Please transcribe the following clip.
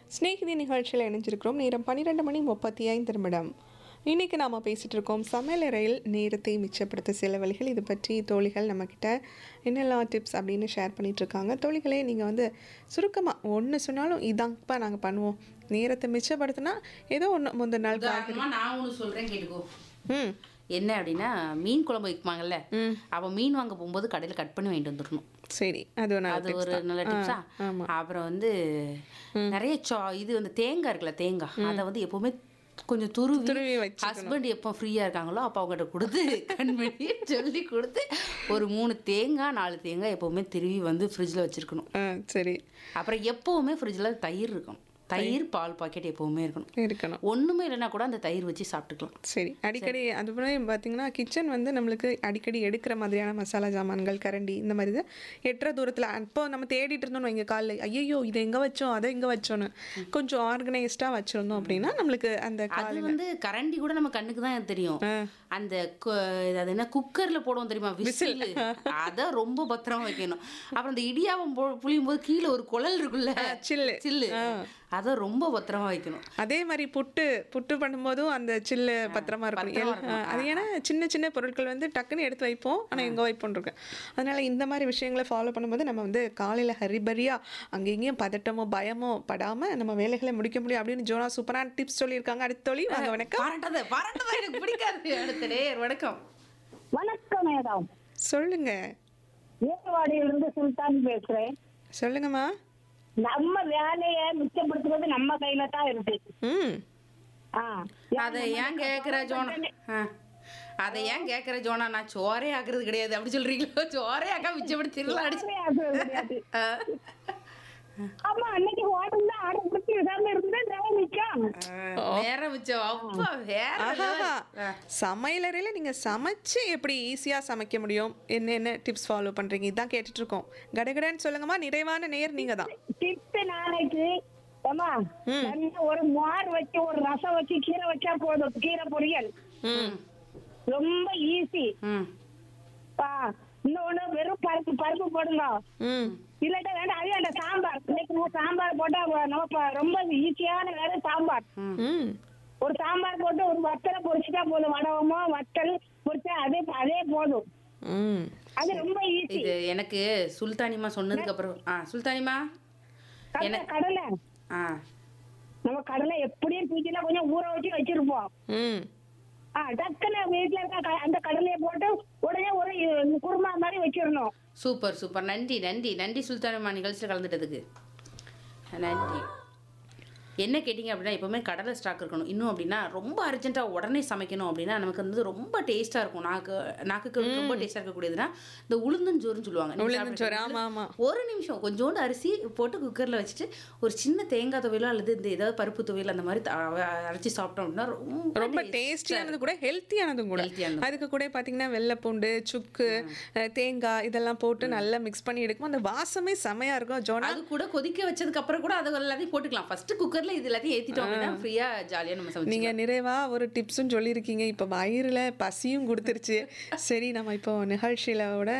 ஸ்நேகிதி நிகழ்ச்சியில் இணைஞ்சிருக்கிறோம் நேரம் பன்னிரெண்டு மணி முப்பத்தி ஐந்து நிமிடம் இன்றைக்கி நாம் பேசிகிட்டு இருக்கோம் சமையலறையில் நேரத்தை மிச்சப்படுத்த சில வழிகள் இது பற்றி தோழிகள் நம்மக்கிட்ட என்னெல்லாம் டிப்ஸ் அப்படின்னு ஷேர் பண்ணிட்டு இருக்காங்க தோழிகளே நீங்கள் வந்து சுருக்கமாக ஒன்று சொன்னாலும் இதாங்கப்பா நாங்கள் பண்ணுவோம் நேரத்தை மிச்சப்படுத்தினா ஏதோ ஒன்று முந்தின நாள் காய்கறி உதாரணமா நான் ஒன்று சொல்றேன் கேட்டுக்கோ ம் என்ன அப்படின்னா மீன் குழம்பு வைப்பாங்கல்ல ம். அப்போ மீன் வாங்க போகும்போது கடையில் கட் பண்ணி வாங்கிட்டு வந்துடணும் சரி அது ஒரு நல்ல அது tips ஒரு தான். நல்ல ஆ, டிப்ஸா ஆமா அப்புறம் வந்து நிறைய சா இது வந்து தேங்காய் இருக்குல்ல தேங்காய் அதை வந்து எப்பவுமே கொஞ்சம் துருவி துருவி வச்சுக்கணும். ஹஸ்பண்ட் எப்போ ஃப்ரீயா இருக்காங்களோ அப்போ அவங்ககிட்ட கொடுத்து கண்மணி சொல்லி கொடுத்து ஒரு மூணு தேங்காய் நாலு தேங்காய் எப்பவுமே திருவி வந்து ஃப்ரிட்ஜில் வச்சிருக்கணும் ஆ சரி அப்புறம் எப்பவுமே ஃப்ரிட்ஜில் தயிர் இருக்கும் தயிர் பால் பாக்கெட் எப்பவுமே இருக்கணும் இருக்கணும் ஒண்ணுமே இல்லைன்னா கூட அந்த தயிர் வச்சு சாப்பிட்டுக்கலாம் சரி அடிக்கடி அது போல பார்த்தீங்கன்னா கிச்சன் வந்து நம்மளுக்கு அடிக்கடி எடுக்கிற மாதிரியான மசாலா ஜாமான்கள் கரண்டி இந்த மாதிரி இது எட்டுற தூரத்தில் அப்போ நம்ம தேடிட்டு இருந்தோம் எங்கள் காலில் ஐயோ இதை எங்கே வச்சோம் அதை எங்கே வச்சோன்னு கொஞ்சம் ஆர்கனைஸ்டாக வச்சுருந்தோம் அப்படின்னா நம்மளுக்கு அந்த அது காலையில் வந்து கரண்டி கூட நம்ம கண்ணுக்கு தான் தெரியும் அந்த கு- அது என்ன குக்கர்ல போடுவோம் தெரியுமா விசில் அத ரொம்ப பத்திரமா வைக்கணும் அப்புறம் அந்த இடியாப்பம் போ- புளியும் போது கீழே ஒரு குழல் இருக்குல்ல சில்லு சில்லு அத ரொம்ப பத்திரமா வைக்கணும் அதே மாதிரி புட்டு புட்டு பண்ணும்போதும் அந்த சில்லு பத்திரமா இருக்கும் பத்திரமா எல்- ஆ, அது ஏன்னா சின்ன சின்ன பொருட்கள் வந்து டக்குன்னு எடுத்து வைப்போம் ஆனால் எங்கே வைப்போம் இருக்கு அதனால இந்த மாதிரி விஷயங்களை ஃபாலோ பண்ணும்போது நம்ம வந்து காலையில் ஹரிபரியாக அங்கே இங்கேயும் பதட்டமோ பயமோ படாமல் நம்ம வேலைகளை முடிக்க முடியும் அப்படின்னு ஜோனா சூப்பரான டிப்ஸ் சொல்லியிருக்காங்க அடுத்த தொழி வாங்க வணக்கம் பாராட்டத பாராட்டதா எனக்கு பிடிக்காது அடுத்த நேர் வணக்கம் வணக்கம் மேடம் சொல்லுங்க ஏர்வாடியிலிருந்து சுல்தான் பேசுறேன் சொல்லுங்கம்மா நம்ம வேலையை மிச்சப்படுத்துவது நம்ம கையில தான் இருக்கு ம் ஆ. அதை ஏன் கேக்குற ஜோனா ஆ. அதை ஏன் கேக்குற ஜோனா நான் சோறே ஆக்குறது கிடையாது அப்படி சொல்றீங்களோ சோறே ஆக்கா மிச்சப்படுத்திடலாம் அடிச்சு வேலையை ஆக்குறது கிடையாது. ஆ. ஆமா அன்னைக்கு ஹோட்டல்ல ஆர்டர் கொடுத்து விடாம இருந்தா வேலை நிக்கும் நேரம் மிச்சம் அப்பா வேற ஆஹா level. ஆ. சமையலறையில் நீங்கள் சமைச்சு எப்படி ஈஸியாக சமைக்க முடியும் என்னென்ன டிப்ஸ் ஃபாலோ பண்ணுறீங்க இதான் கேட்டுட்டு இருக்கோம் கடகடன்னு சொல்லுங்கம்மா நிறைவான நேர் நீங்கள் தான் டிப்ஸ் நாளைக்கு ஏமா நல்லா ஒரு மோர் வச்சு ஒரு ரசம் வச்சு கீரை வச்சா போதும் கீரை பொரியல் ம் ரொம்ப ஈஸி ம் இன்னொன்னு வெறும் பருப்பு பருப்பு போடுங்க ம் இல்லாட்டா வேண்டாம் அது வேண்டாம் சாம்பார் இன்னைக்கு நம்ம சாம்பார் போட்டா நம்ம ப- ரொம்ப ஈஸியான வேலை சாம்பார் ம் ஒரு சாம்பார் போட்டு ஒரு வத்தலை பொரிச்சுட்டா போதும் வடவமோ வத்தல் பொரிச்சா அதே அதே போதும் ம் அது ரொம்ப ஈஸி இது எனக்கு சுல்தானிமா சொன்னதுக்கு அப்புறம் ஆ சுல்தானிமா கடலை கடலை ஆ நம்ம கடலை எப்படியும் தூக்கில கொஞ்சம் ஊற வச்சு வச்சிருப்போம் ம் ஆ டக்குன்னு வீட்டுல இருக்க க- அந்த கடலையை போட்டு உடனே ஒரு இ- குருமா மாதிரி வச்சிடணும் சூப்பர் சூப்பர் நன்றி நன்றி நன்றி சுல்தானிமா நிகழ்ச்சியில் கலந்துட்டதுக்கு நன்றி என்ன கேட்டிங்க அப்படின்னா எப்பவுமே கடலை ஸ்டாக் இருக்கணும் இன்னும் அப்படின்னா ரொம்ப அர்ஜென்ட்டாக உடனே சமைக்கணும் அப்படின்னா நமக்கு வந்து ரொம்ப டேஸ்ட்டாக இருக்கும் நாக்கு நாக்குக்கு வந்து ரொம்ப டேஸ்ட்டாக இருக்கக்கூடியதுன்னா இந்த உளுந்தஞ்சோறுன்னு சொல்லுவாங்க நீங்க உளுந்தஞ்சோறு, சாப்பிட்டிருக்கீங்களா? ஆமா, ஆமா. ஒரு நிமிஷம் கொஞ்சோண்டு அரிசி போட்டு குக்கரில் வச்சுட்டு ஒரு சின்ன தேங்காய் துவையலோ அல்லது இந்த ஏதாவது பருப்பு துவையல் அந்த மாதிரி த- அரைச்சி சாப்பிட்டோம் அப்படின்னா ரொம்ப ரொம்ப டேஸ்டியானது கூட ஹெல்த்தியானதும் கூட Healthy-ஆனது. அதுக்கு கூட பார்த்தீங்கன்னா வெள்ளைப்பூண்டு சுக்கு அஹ், தேங்காய் இதெல்லாம் போட்டு நல்லா மிக்ஸ் பண்ணி எடுக்கும் அந்த வாசமே செமையா இருக்கும் ஜோனா அது கூட கொதிக்க வச்சதுக்கு அப்புறம் கூட அது எல்லாத்தையும் போட்டுக்கலாம் ஃபர்ஸ்ட் குக்கர்ல இது எல்லாத்தையும் ஏத்திட்டோம் அப்படின்னா ஃப்ரீயா ஜாலியா நம்ம சமைச்சு நீங்க நிறைவா ஒரு டிப்ஸும் சொல்லியிருக்கீங்க இப்போ வயிறுல பசியும் கொடுத்துருச்சு சரி நம்ம இப்போ நிகழ்ச்சியிலோட